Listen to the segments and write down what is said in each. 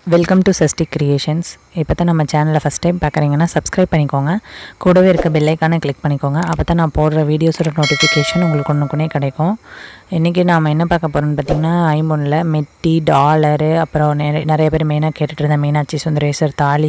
welcome to சஸ்டிக் creations இப்போ தான் நம்ம சேனலை ஃபஸ்ட் டைம் பார்க்குறீங்கன்னா சப்ஸ்கிரைப் பண்ணிக்கோங்க கூடவே இருக்க பெல்லைக்கான கிளிக் பண்ணிக்கோங்க அப்போ தான் நான் போடுற வீடியோஸோட நோட்டிஃபிகேஷன் உங்களுக்கு ஒன்றுக்குனே கிடைக்கும் இன்றைக்கி நாம் என்ன பார்க்க போகிறோம்னு பார்த்திங்கன்னா ஐம்பொன்னில் மெட்டி டாலரு அப்புறம் நிறைய நிறைய பேர் மெயினாக கேட்டுட்டு இருந்த மீனாட்சி சுந்தரேஸ்வர் தாலி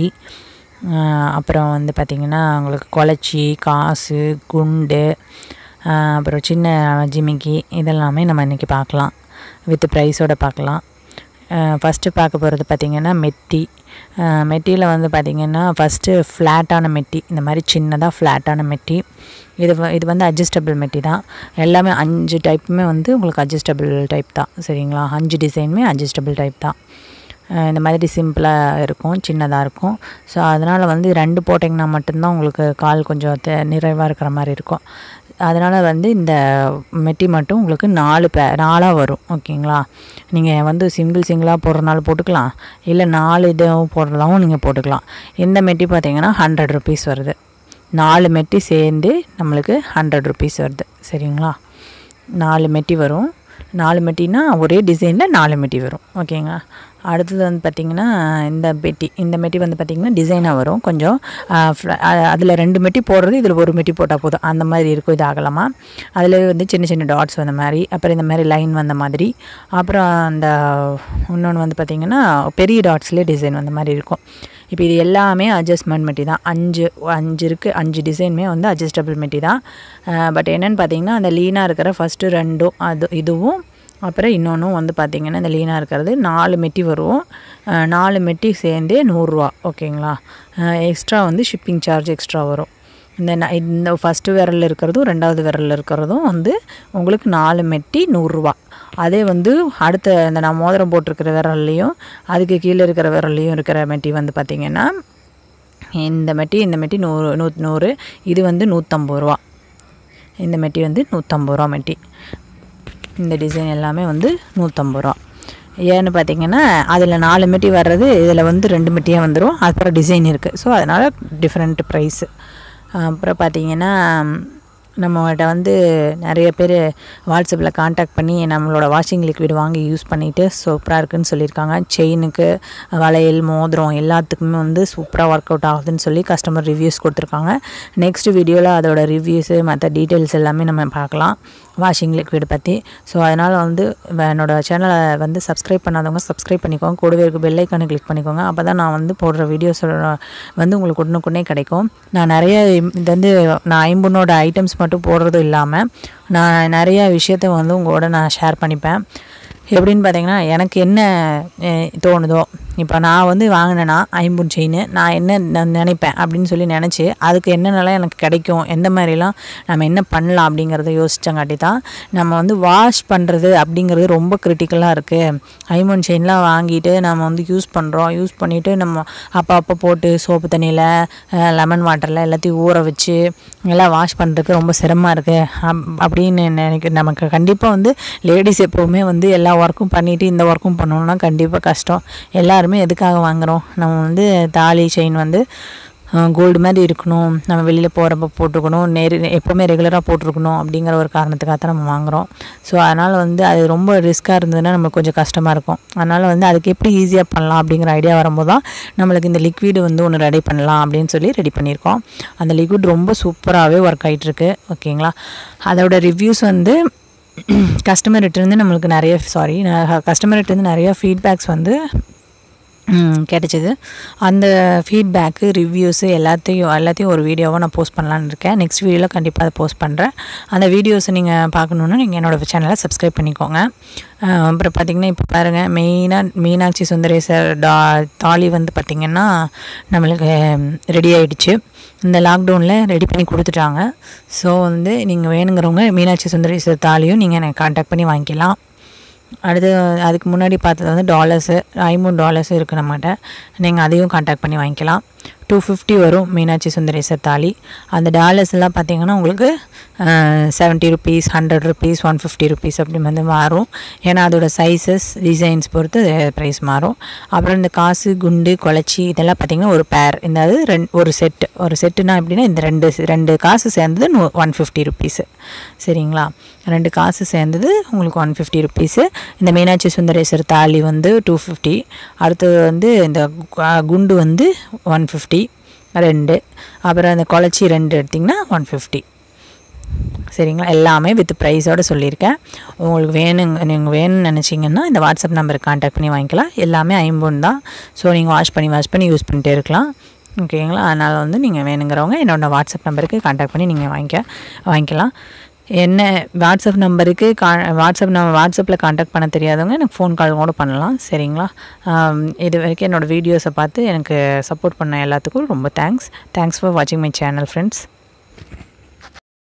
ஆஹ் அப்புறம் வந்து பார்த்திங்கன்னா உங்களுக்கு குளச்சி காசு குண்டு ஆஹ் அப்புறம் சின்ன ஜிமிக்கி இதெல்லாமே நம்ம இன்றைக்கி பார்க்கலாம் வித் ப்ரைஸோட பார்க்கலாம் ஃபஸ்ட்டு பார்க்க போகிறது பார்த்திங்கன்னா மெட்டி மெட்டியில் வந்து பார்த்திங்கன்னா ஃபஸ்ட்டு ஃப்ளாட்டான மெட்டி இந்த மாதிரி சின்னதாக ஃப்ளாட்டான மெட்டி இது வ- இது வந்து அட்ஜஸ்டபிள் மெட்டி தான் எல்லாமே அஞ்சு டைப்புமே வந்து உங்களுக்கு அட்ஜஸ்டபிள் டைப் தான் சரிங்களா அஞ்சு டிசைனுமே அட்ஜஸ்டபிள் டைப் தான் அஹ் இந்த மாதிரி சிம்பிளாக இருக்கும் சின்னதாக இருக்கும் ஸோ அதனால் வந்து ரெண்டு போட்டிங்கன்னா மட்டும்தான் உங்களுக்கு கால் கொஞ்சம் தெ நிறைவாக இருக்கிற மாதிரி இருக்கும் அதனால் வந்து இந்த மெட்டி மட்டும் உங்களுக்கு நாலு பே நாலாக வரும் ஓகேங்களா நீங்கள் வந்து சிங்கிள் சிங்கிளாக போடுறனாலும் போட்டுக்கலாம் இல்லை நாலு இதுவும் போடுறதாவும் நீங்கள் போட்டுக்கலாம் இந்த மெட்டி பார்த்தீங்கன்னா ஹண்ட்ரட் ருபீஸ் வருது நாலு மெட்டி சேர்ந்து நம்மளுக்கு ஹண்ட்ரட் ருபீஸ் வருது சரிங்களா நாலு மெட்டி வரும் நாலு மெட்டினா ஒரே டிசைனில் நாலு மெட்டி வரும் ஓகேங்க அடுத்தது வந்து பார்த்திங்கன்னா இந்த பெட்டி இந்த மெட்டி வந்து பார்த்திங்கன்னா டிசைனாக வரும் கொஞ்சம் அதில் ரெண்டு மெட்டி போடுறது இதில் ஒரு மெட்டி போட்டால் போதும் அந்த மாதிரி இருக்கும் இது அகலமாக அதில் வந்து சின்ன சின்ன டாட்ஸ் வந்த மாதிரி அப்புறம் இந்த மாதிரி லைன் வந்த மாதிரி அப்புறம் அந்த இன்னொன்று வந்து பார்த்திங்கன்னா பெரிய டாட்ஸ்லேயே டிசைன் வந்த மாதிரி இருக்கும் இப்போ இது எல்லாமே அட்ஜஸ்ட்மெண்ட் மெட்டி தான் அஞ்சு அஞ்சு இருக்குது அஞ்சு டிசைனுமே வந்து அட்ஜஸ்டபிள் மெட்டி தான் பட் என்னென்னு பார்த்தீங்கன்னா அந்த லீனாக இருக்கிற ஃபஸ்ட்டு ரெண்டும் அது இதுவும் அப்புறம் இன்னொன்றும் வந்து பார்த்திங்கன்னா இந்த லீனாக இருக்கிறது நாலு மெட்டி வரும் அஹ் நாலு மெட்டி சேர்ந்தே நூறுரூவா ஓகேங்களா எக்ஸ்ட்ரா வந்து ஷிப்பிங் சார்ஜ் எக்ஸ்ட்ரா வரும் இந்த ந- இந்த ஃபஸ்ட்டு விரலில் இருக்கிறதும் ரெண்டாவது விரலில் இருக்கிறதும் வந்து உங்களுக்கு நாலு மெட்டி நூறுரூவா அதே வந்து அடுத்த இந்த நான் மோதிரம் போட்டிருக்கிற விரல்லையும் அதுக்கு கீழே இருக்கிற விரல்லையும் இருக்கிற மெட்டி வந்து பார்த்திங்கன்னா இந்த மெட்டி இந்த மெட்டி நூறு நூ நூறு இது வந்து நூற்றம்பது ரூபா இந்த மெட்டி வந்து நூற்றம்பது ரூபா மெட்டி இந்த டிசைன் எல்லாமே வந்து நூற்றம்பது ரூபா ஏன்னு பார்த்தீங்கன்னா அதில் நாலு மெட்டி வர்றது இதில் வந்து ரெண்டு மெட்டியாக வந்துடும் அப்புறம் டிசைன் இருக்குது ஸோ அதனால் டிஃப்ரெண்ட் ப்ரைஸு அப்புறம் பார்த்தீங்கன்னா நம்மகிட்ட வந்து நிறைய பேர் வாட்ஸ்அப்பில் காண்டாக்ட் பண்ணி நம்மளோட வாஷிங் லிக்விட் வாங்கி யூஸ் பண்ணிவிட்டு சூப்பராக இருக்குன்னு சொல்லியிருக்காங்க செயினுக்கு வளையல் மோதிரம் எல்லாத்துக்குமே வந்து சூப்பராக ஒர்க் அவுட் ஆகுதுன்னு சொல்லி கஸ்டமர் ரிவ்யூஸ் கொடுத்துருக்காங்க நெக்ஸ்ட் வீடியோவில் அதோட ரிவ்யூஸு மற்ற டீட்டெயில்ஸ் எல்லாமே நம்ம பார்க்கலாம் வாஷிங் லிக்விட் பற்றி ஸோ அதனால் வந்து வ- என்னோட சேனலை வந்து சப்ஸ்கிரைப் பண்ணாதவங்க சப்ஸ்கிரைப் பண்ணிக்கோங்க கூடவே இருக்க பெல் ஐக்கானை கிளிக் பண்ணிக்கோங்க அப்போ தான் நான் வந்து போடுற வீடியோஸ் வந்து உங்களுக்கு உடனுக்குடனே கிடைக்கும் நான் நிறைய இம்- இது வந்து நான் ஐம்பொன்னோட ஐட்டம்ஸ் மட்டும் போடுறதும் இல்லாமல் நான் நிறைய விஷயத்த வந்து உங்களோட நான் ஷேர் பண்ணிப்பேன் எப்படின்னு பார்த்தீங்கன்னா எனக்கு என்ன அஹ், தோணுதோ இப்போ நான் வந்து வாங்கினேன்னா ஐம்பொன் செயின் நான் என்ன நான் நினைப்பேன் அப்படின்னு சொல்லி நினச்சி அதுக்கு என்னென்னலாம் எனக்கு கிடைக்கும் எந்த மாதிரிலாம் நம்ம என்ன பண்ணலாம் அப்படிங்கிறத யோசிச்சங்காட்டி தான் நம்ம வந்து வாஷ் பண்ணுறது அப்படிங்கிறது ரொம்ப கிரிட்டிக்கலாக இருக்குது ஐம்பொன் செயின்லாம் வாங்கிட்டு நம்ம வந்து யூஸ் பண்ணுறோம் யூஸ் பண்ணிவிட்டு நம்ம அப்போ அப்போ போட்டு சோப்பு தண்ணியில் லெமன் வாட்டரில் எல்லாத்தையும் ஊற வச்சு எல்லாம் வாஷ் பண்ணுறதுக்கு ரொம்ப சிரமமாக இருக்குது அப் அப்படின்னு நினைக்க நமக்கு கண்டிப்பாக வந்து லேடிஸ் எப்போவுமே வந்து எல்லா ஒர்க்கும் பண்ணிவிட்டு இந்த ஒர்க்கும் பண்ணணும்னா கண்டிப்பாக கஷ்டம் எல்லாருமே எதுக்காக வாங்குகிறோம் நம்ம வந்து தாலி செயின் வந்து கோல்டு மாதிரி இருக்கணும் நம்ம வெளியில் போகிறப்ப போட்டுக்கணும் நெரு எப்போவுமே ரெகுலராக போட்டிருக்கணும் அப்படிங்கிற ஒரு காரணத்துக்காக தான் நம்ம வாங்குகிறோம் ஸோ அதனால் வந்து அது ரொம்ப ரிஸ்க்காக இருந்ததுன்னா நம்மளுக்கு கொஞ்சம் கஷ்டமாக இருக்கும் அதனால் வந்து அதுக்கு எப்படி ஈஸியாக பண்ணலாம் அப்படிங்கிற ஐடியா வரும்போது தான் நம்மளுக்கு இந்த லிக்விடு வந்து ஒன்று ரெடி பண்ணலாம் அப்படின்னு சொல்லி ரெடி பண்ணியிருக்கோம் அந்த லிக்விட் ரொம்ப சூப்பராகவே ஒர்க் ஆகிட்டுருக்கு ஓகேங்களா அதோட ரிவ்யூஸ் வந்து கஸ்டமர்கிட்டேருந்து நம்மளுக்கு நிறைய சாரி கஸ்டமர்கிட்டேருந்து நிறைய ஃபீட்பேக்ஸ் வந்து ம், கிடைச்சிது அந்த ஃபீட்பேக்கு ரிவ்யூஸு எல்லாத்தையும் எல்லாத்தையும் ஒரு வீடியோவாக நான் போஸ்ட் பண்ணலான்னு இருக்கேன் நெக்ஸ்ட் வீடியோவில் கண்டிப்பாக அதை போஸ்ட் பண்ணுறேன் அந்த வீடியோஸை நீங்கள் பார்க்கணுன்னா நீங்கள் என்னோடய சேனலை சப்ஸ்கிரைப் பண்ணிக்கோங்க அஹ், அப்புறம் பார்த்திங்கன்னா இப்போ பாருங்கள் மெயினாக மீனாட்சி சுந்தரேசர் டா தாலி வந்து பார்த்திங்கன்னா நம்மளுக்கு ரெடி ஆயிடுச்சு இந்த லாக்டவுனில் ரெடி பண்ணி கொடுத்துட்டாங்க ஸோ வந்து நீங்கள் வேணுங்கிறவங்க மீனாட்சி சுந்தரேஸ்வர் தாலியும் நீங்கள் எனக்கு காண்டாக்ட் பண்ணி வாங்கிக்கலாம் அடுத்து அதுக்கு முன்னாடி பார்த்தது வந்து டாலர்ஸு ஐமூன் டாலர்ஸ் இருக்குது நம்மகிட்ட நீங்கள் அதையும் காண்டாக்ட் பண்ணி வாங்கிக்கலாம் டூ ஃபிஃப்டி வரும் மீனாட்சி சுந்தரேசர் தாலி அந்த டாலர்ஸ் எல்லாம் பார்த்தீங்கன்னா உங்களுக்கு seventy rupees hundred rupees one fifty rupees அப்படி வந்து மாறும் ஏன்னா அதோட சைஸஸ் டிசைன்ஸ் பொறுத்து ப்ரைஸ் மாறும் அப்புறம் இந்த காசு குண்டு குழச்சி இதெல்லாம் பார்த்தீங்கன்னா ஒரு பேர் இந்த அது ரெண்டு ஒரு செட்டு ஒரு செட்டுனா எப்படின்னா இந்த ரெண்டு ரெண்டு காசு சேர்ந்தது ஒன் ஃபிஃப்டி ருபீஸு சரிங்களா ரெண்டு காசு சேர்ந்தது உங்களுக்கு ஒன் ஃபிஃப்டி ருபீஸு இந்த மீனாட்சி சுந்தரேஸ்வர் தாலி வந்து டூ ஃபிஃப்டி அடுத்தது வந்து இந்த கு- குண்டு வந்து ஒன் ஃபிஃப்டி ரெண்டு அப்புறம் அந்த குழச்சி ரெண்டு எடுத்திங்கன்னா ஒன் ஃபிஃப்டி சரிங்களா எல்லாமே வித் ப்ரைஸோடு சொல்லியிருக்கேன் உங்களுக்கு வேணுங்க நீங்கள் வேணும்னு நினச்சிங்கன்னா இந்த வாட்ஸ்அப் நம்பருக்கு காண்டாக்ட் பண்ணி வாங்கிக்கலாம் எல்லாமே ஐம்பொன் தான் ஸோ நீங்கள் வாஷ் பண்ணி வாஷ் பண்ணி யூஸ் பண்ணிட்டே இருக்கலாம் ஓகேங்களா அதனால் வந்து நீங்கள் வேணுங்கிறவங்க என்னோட வாட்ஸ்அப் நம்பருக்கு காண்டாக்ட் பண்ணி நீங்கள் வாங்கிக்க வாங்கிக்கலாம் என்ன வாட்ஸ்அப் நம்பருக்கு கா வாட்ஸ்அப் நம்ம வாட்ஸ்அப்பில் காண்டாக்ட் பண்ண தெரியாதவங்க எனக்கு ஃபோன் கால் கூட பண்ணலாம் சரிங்களா ஆம், இது வரைக்கும் என்னோடய வீடியோஸை பார்த்து எனக்கு சப்போர்ட் பண்ண எல்லாத்துக்கும் ரொம்ப தேங்க்ஸ் தேங்க்ஸ் ஃபார் வாட்சிங் மை சேனல் ஃப்ரெண்ட்ஸ்